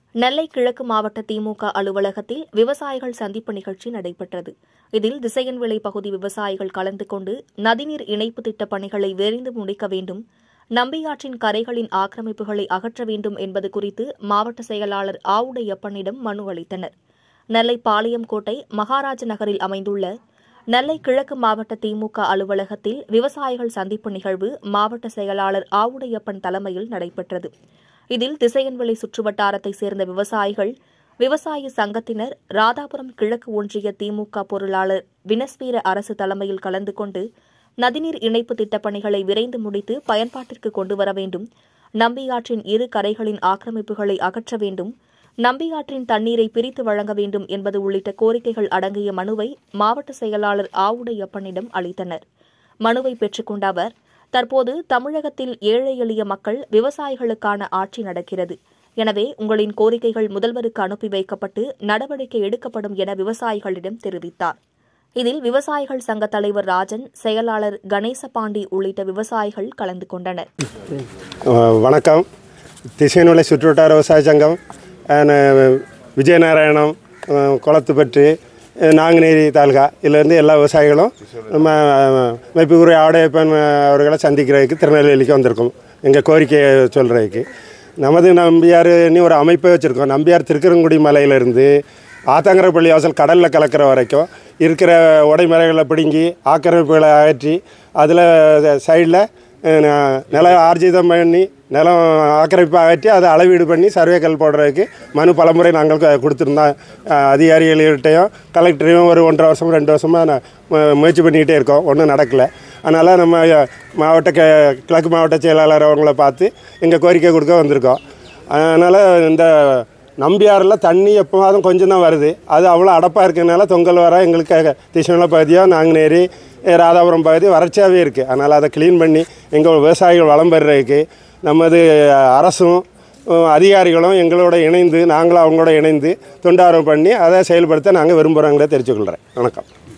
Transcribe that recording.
நெல்லை கிழக்கு மாவட்ட திமுக அலுவலகத்தில் விவசாயிகள் சந்திப்பு நிகழ்ச்சி நடைபெற்றது இதில் திசையன்விளை பகுதி விவசாயிகள் கலந்து கொண்டு நதிநீர் இணைப்பு திட்டப் பணிகளை விரைந்து முடிக்க வேண்டும் நம்பியாற்றின் கரைகளின் ஆக்கிரமிப்புகளை அகற்ற வேண்டும் என்பது குறித்து மாவட்ட செயலாளர் ஆவுடையப்பனிடம் மனு அளித்தனர் நெல்லை பாளையங்கோட்டை மகாராஜ நகரில் அமைந்துள்ள நெல்லை கிழக்கு மாவட்ட திமுக அலுவலகத்தில் விவசாயிகள் சந்திப்பு நிகழ்வு மாவட்ட செயலாளர் ஆவுடையப்பன் தலைமையில் நடைபெற்றது இதில் திசையன்விளை சுற்றுவட்டாரத்தைச் சேர்ந்த விவசாயிகள் விவசாய சங்கத்தினர் ராதாபுரம் கிழக்கு ஒன்றிய திமுக பொருளாளர் வினஸ்வீர அரசு தலைமையில் கலந்து கொண்டு நதிநீர் இணைப்பு திட்டப் பணிகளை விரைந்து முடித்து பயன்பாட்டிற்கு கொண்டுவர வேண்டும் நம்பியாற்றின் இரு கரைகளின் ஆக்கிரமிப்புகளை அகற்ற வேண்டும் நம்பியாற்றின் தண்ணீரை பிரித்து வழங்க வேண்டும் என்பது உள்ளிட்ட கோரிக்கைகள் அடங்கிய மனுவை மாவட்ட செயலாளர் ஆவுடையப்பனிடம் அளித்தனர் மனுவை பெற்றுக்கொண்ட அவர் தற்போது தமிழகத்தில் ஏழை எளிய மக்கள் விவசாயிகளுக்கான ஆட்சி நடக்கிறது எனவே உங்களின் கோரிக்கைகள் முதல்வருக்கு அனுப்பி வைக்கப்பட்டு நடவடிக்கை எடுக்கப்படும் என விவசாயிகளிடம் தெரிவித்தார் இதில் விவசாயிகள் சங்க தலைவர் ராஜன் செயலாளர் கணேசபாண்டி உள்ளிட்ட விவசாயிகள் கலந்து கொண்டனர் அஹ் வணக்கம் திசைநூலை சுற்றுவட்டார விவசாய சங்கம் அஹ் விஜயநாராயணம் அஹ் குளத்துப்பட்டு அஹ் நாங்குநேரி தாலுகா இதிலேருந்து எல்லா விவசாயிகளும் நம்ம மைப்புக்குரிய ஆடையப்பன் அவர்களை சந்திக்கிறதுக்கு திருநெல்வேலிக்கு வந்திருக்கோம் எங்கள் கோரிக்கையை சொல்கிறதுக்கு நமது நம்பியார் இன்னும் ஒரு அமைப்பை வச்சுருக்கோம் நம்பியார் திருக்கரங்குடி மலையிலேருந்து ஆத்தங்கரப்பள்ளி வாசல் கடலில் கலக்கிற வரைக்கும் இருக்கிற உடைமலைகளை பிடுங்கி ஆக்கிரமிப்புகளை அகற்றி அதில் சைடில் நிலம் ஆர்ஜிதம் பண்ணி நிலம் ஆக்கிரமிப்பு அகற்றி அதை அளவீடு பண்ணி சர்வேக்கல் போடுறதுக்கு மனு பலமுறை நாங்கள் க- கொடுத்திருந்தோம் அஹ் அதிகாரிகள்கிட்டையும் கலெக்டரையும் ஒரு ஒன்றரை வருஷம் ரெண்டு வருஷமாக நான் மு- முயற்சி பண்ணிக்கிட்டே இருக்கோம் ஒன்றும் நடக்கலை அதனால் நம்ம அஹ், மாவட்ட க கிழக்கு மாவட்ட செயலாளர் அவங்கள பார்த்து எங்கள் கோரிக்கை கொடுக்க வந்திருக்கோம் அதனால் இந்த நம்பியாறில் தண்ணி எப்போதும் கொஞ்சம் தான் வருது அது அவ்வளோ அடப்பாக இருக்கிறதுனால தொங்கல் வர எங்களுக்கு திசைநில பகுதியோ நாங்குநேரி ராதாபுரம் பகுதி வறட்சியாகவே இருக்குது அதனால் அதை க்ளீன் பண்ணி எங்கள் விவசாயிகள் வளம் பெறுறதுக்கு நமது அரசும் அஹ், அதிகாரிகளும் எங்களோட இணைந்து நாங்களும் அவங்களோட இணைந்து தொண்டாரம் பண்ணி அதை செயல்படுத்த நாங்கள் விரும்புகிறோங்கிறத தெரிவித்துக்கொள்கிறேன் வணக்கம்